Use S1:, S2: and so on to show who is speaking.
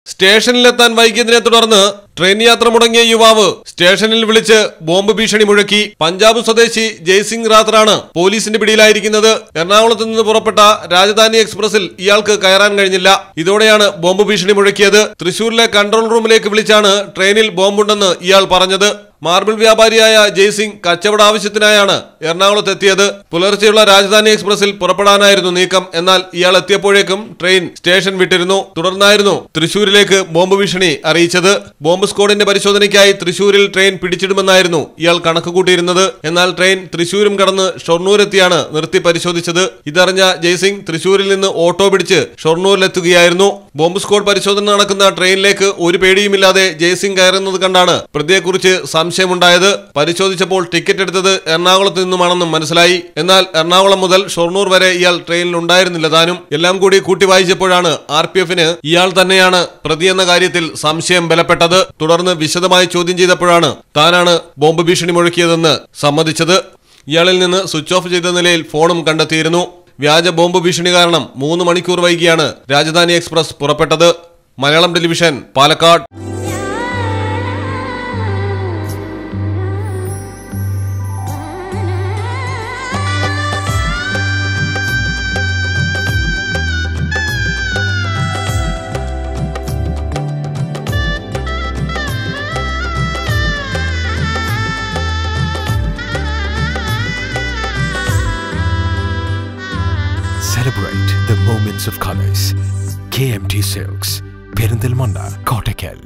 S1: സ്റ്റേഷനിലെത്താൻ വൈകിയതിനെ തുടർന്ന് ട്രെയിൻ യാത്ര മുടങ്ങിയ യുവാവ് സ്റ്റേഷനിൽ വിളിച്ച് ബോംബ് ഭീഷണി മുഴക്കി പഞ്ചാബ് സ്വദേശി ജയ്സിംഗ് റാത്രാണ് പോലീസിന്റെ പിടിയിലായിരിക്കുന്നത് എറണാകുളത്ത് നിന്ന് പുറപ്പെട്ട രാജധാനി എക്സ്പ്രസിൽ ഇയാൾക്ക് കയറാൻ കഴിഞ്ഞില്ല ഇതോടെയാണ് ബോംബ് ഭീഷണി മുഴക്കിയത് തൃശൂരിലെ കൺട്രോൾ റൂമിലേക്ക് വിളിച്ചാണ് ട്രെയിനിൽ ബോംബുണ്ടെന്ന് ഇയാൾ പറഞ്ഞത് മാർബിൾ വ്യാപാരിയായ ജയ്സിംഗ് കച്ചവട ആവശ്യത്തിനായാണ് എറണാകുളത്ത് എത്തിയത് പുലർച്ചെയുള്ള രാജധാനി എക്സ്പ്രസിൽ പുറപ്പെടാനായിരുന്നു നീക്കം എന്നാൽ ഇയാൾ എത്തിയപ്പോഴേക്കും ട്രെയിൻ സ്റ്റേഷൻ വിട്ടിരുന്നു തുടർന്നായിരുന്നു തൃശൂരിലേക്ക് ബോംബ് ഭീഷണി അറിയിച്ചത് ബോംബ് സ്ക്വാഡിന്റെ പരിശോധനയ്ക്കായി തൃശൂരിൽ ട്രെയിൻ പിടിച്ചിടുമെന്നായിരുന്നു ഇയാൾ കണക്ക് കൂട്ടിയിരുന്നത് എന്നാൽ ട്രെയിൻ തൃശൂരും കടന്ന് ഷൊർണൂരെത്തിയാണ് നിർത്തി പരിശോധിച്ചത് ഇതറിഞ്ഞ ജയ്സിംഗ് തൃശൂരിൽ നിന്ന് ഓട്ടോ പിടിച്ച് ഷൊർണൂരിലെത്തുകയായിരുന്നു ബോംബ് സ്ക്വാഡ് പരിശോധന നടക്കുന്ന ട്രെയിനിലേക്ക് ഒരു പേടിയുമില്ലാതെ ജയ്സിംഗ് കയറുന്നത് കണ്ടാണ് പ്രതിയെക്കുറിച്ച് സംശയമുണ്ടായത് പരിശോധിച്ചപ്പോൾ ടിക്കറ്റ് എടുത്തത് എറണാകുളത്ത് നിന്നുമാണെന്നും മനസ്സിലായി എന്നാൽ എറണാകുളം മുതൽ ഷൊർണൂർ വരെ ഇയാൾ ട്രെയിനിൽ ഉണ്ടായിരുന്നില്ല താനും എല്ലാം കൂടി കൂട്ടി വായിച്ചപ്പോഴാണ് ആർ പി എഫിന് ഇയാൾ തന്നെയാണ് പ്രതിയെന്ന കാര്യത്തിൽ സംശയം ബലപ്പെട്ടത് തുടർന്ന് വിശദമായി ചോദ്യം ചെയ്തപ്പോഴാണ് താനാണ് ബോംബ് ഭീഷണി മുഴക്കിയതെന്ന് സമ്മതിച്ചത് ഇയാളിൽ നിന്ന് സ്വിച്ച് ഓഫ് ചെയ്ത നിലയിൽ ഫോണും കണ്ടെത്തിയിരുന്നു വ്യാജ ബോംബ് ഭീഷണി കാരണം മൂന്ന് മണിക്കൂർ വൈകിയാണ് രാജധാനി എക്സ്പ്രസ് പുറപ്പെട്ടത് Malayalam television Palakkad
S2: Celebrate the moments of colors. KMT Silks, Perindalmanda, Kottakkal.